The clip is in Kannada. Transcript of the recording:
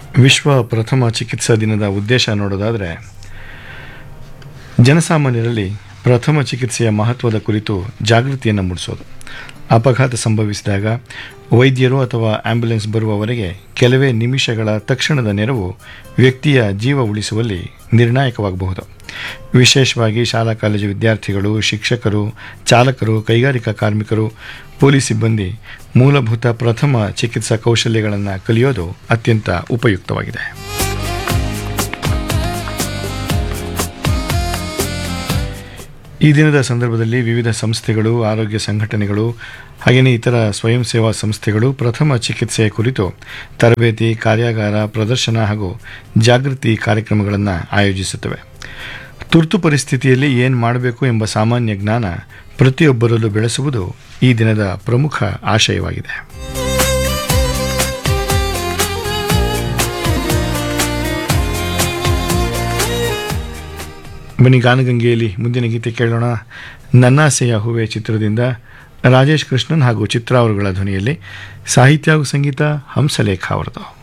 ವಿಶ್ವ ಪ್ರಥಮ ಚಿಕಿತ್ಸಾ ದಿನದ ಉದ್ದೇಶ ನೋಡೋದಾದರೆ ಜನಸಾಮಾನ್ಯರಲ್ಲಿ ಪ್ರಥಮ ಚಿಕಿತ್ಸೆಯ ಮಹತ್ವದ ಕುರಿತು ಜಾಗೃತಿಯನ್ನು ಮೂಡಿಸೋದು ಅಪಘಾತ ಸಂಭವಿಸಿದಾಗ ವೈದ್ಯರು ಅಥವಾ ಆಂಬ್ಯುಲೆನ್ಸ್ ಬರುವವರೆಗೆ ಕೆಲವೇ ನಿಮಿಷಗಳ ತಕ್ಷಣದ ನೆರವು ವ್ಯಕ್ತಿಯ ಜೀವ ಉಳಿಸುವಲ್ಲಿ ನಿರ್ಣಾಯಕವಾಗಬಹುದು ವಿಶೇಷವಾಗಿ ಶಾಲಾ ಕಾಲೇಜು ವಿದ್ಯಾರ್ಥಿಗಳು ಶಿಕ್ಷಕರು ಚಾಲಕರು ಕೈಗಾರಿಕಾ ಕಾರ್ಮಿಕರು ಪೊಲೀಸ್ ಸಿಬ್ಬಂದಿ ಮೂಲಭೂತ ಪ್ರಥಮ ಚಿಕಿತ್ಸಾ ಕೌಶಲ್ಯಗಳನ್ನು ಕಲಿಯೋದು ಅತ್ಯಂತ ಉಪಯುಕ್ತವಾಗಿದೆ ಈ ದಿನದ ಸಂದರ್ಭದಲ್ಲಿ ವಿವಿಧ ಸಂಸ್ಥೆಗಳು ಆರೋಗ್ಯ ಸಂಘಟನೆಗಳು ಹಾಗೆಯೇ ಇತರ ಸ್ವಯಂ ಸೇವಾ ಸಂಸ್ಥೆಗಳು ಪ್ರಥಮ ಚಿಕಿತ್ಸೆಯ ಕುರಿತು ತರಬೇತಿ ಕಾರ್ಯಾಗಾರ ಪ್ರದರ್ಶನ ಹಾಗೂ ಜಾಗೃತಿ ಕಾರ್ಯಕ್ರಮಗಳನ್ನು ಆಯೋಜಿಸುತ್ತವೆ ತುರ್ತು ಪರಿಸ್ಥಿತಿಯಲ್ಲಿ ಏನು ಮಾಡಬೇಕು ಎಂಬ ಸಾಮಾನ್ಯ ಜ್ಞಾನ ಪ್ರತಿಯೊಬ್ಬರಲ್ಲೂ ಬೆಳೆಸುವುದು ಈ ದಿನದ ಪ್ರಮುಖ ಆಶಯವಾಗಿದೆ ಬನ್ನಿ ಗಾನಗಂಗೆಯಲ್ಲಿ ಮುಂದಿನ ಗೀತೆ ಕೇಳೋಣ ನನ್ನಾಸೆಯ ಹೂವೆ ಚಿತ್ರದಿಂದ ರಾಜೇಶ್ ಕೃಷ್ಣನ್ ಹಾಗೂ ಚಿತ್ರ ಅವರುಗಳ ಧ್ವನಿಯಲ್ಲಿ ಸಾಹಿತ್ಯ ಹಾಗೂ ಸಂಗೀತ ಹಂಸಲೇಖ ಅವರದು